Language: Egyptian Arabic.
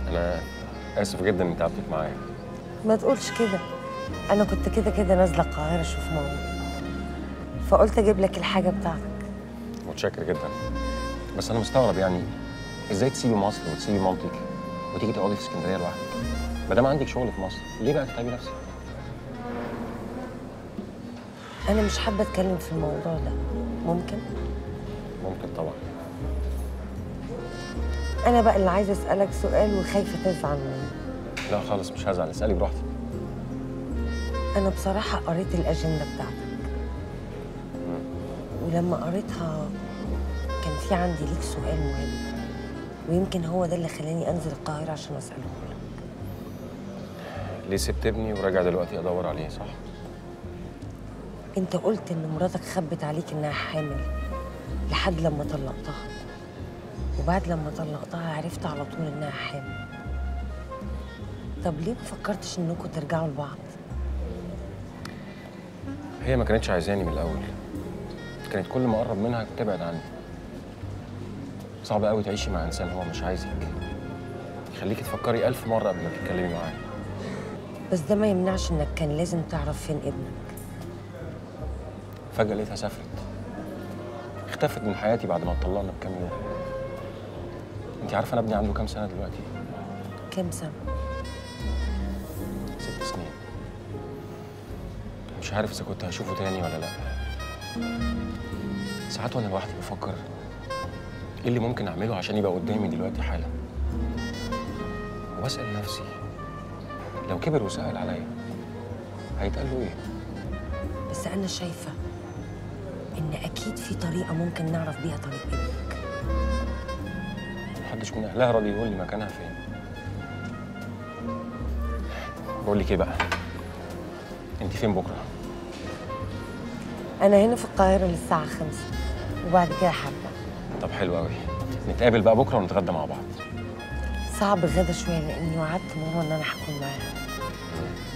انا اسف جدا اني تعبتك معايا ما تقولش كده انا كنت كده كده نازله القاهره اشوف ماما فقلت اجيب لك الحاجه بتاعتك متشكر جدا بس انا مستغرب يعني ازاي تسيبي مصر وتسيبي مامتك وتيجي تقعدي في اسكندريه لوحدك ما دام عندك شغل في مصر ليه بقى تتعبي نفسك انا مش حابه اتكلم في الموضوع ده ممكن ممكن طبعا انا بقى اللي عايزه اسالك سؤال وخايفه تزعل مني لا خالص مش هزعل اسالي براحتك انا بصراحه قريت الاجنده بتاعتك ولما قريتها كان في عندي ليك سؤال مهم ويمكن هو ده اللي خلاني انزل القاهره عشان اساله لك ليه سبت ابني وراجع دلوقتي ادور عليه صح انت قلت ان مراتك خبت عليك انها حامل لحد لما طلقتها وبعد لما طلقتها عرفت على طول انها حامل طب ليه ما فكرتش انكم ترجعوا لبعض هي ما كانتش عايزاني من الاول كانت كل ما اقرب منها تبعد عني صعب قوي تعيشي مع انسان هو مش عايزك يخليكي تفكري ألف مرة قبل ما تتكلمي معاه بس ده ما يمنعش انك كان لازم تعرف فين ابنك فجأة لقيتها سافرت اختفت من حياتي بعد ما اتطلقنا بكام يوم انت عارفة انا ابني عنده كام سنة دلوقتي؟ كام سنه ست سنين مش عارف اذا كنت هشوفه تاني ولا لا ساعات وانا لوحدي بفكر ايه اللي ممكن اعمله عشان يبقى قدامي دلوقتي حالا وبسأل نفسي لو كبر وسأل عليا هيتقال له ايه؟ بس انا شايفه ان اكيد في طريقه ممكن نعرف بيها طريق ابنك محدش من اهلها راضي يقول لي مكانها فين بقول لك ايه بقى انت فين بكره انا هنا في القاهره للساعه خمسة وبعد كده حبه طب حلو قوي نتقابل بقى بكره ونتغدى مع بعض صعب غدا شويه لاني وعدت ماما ان انا هكون معاها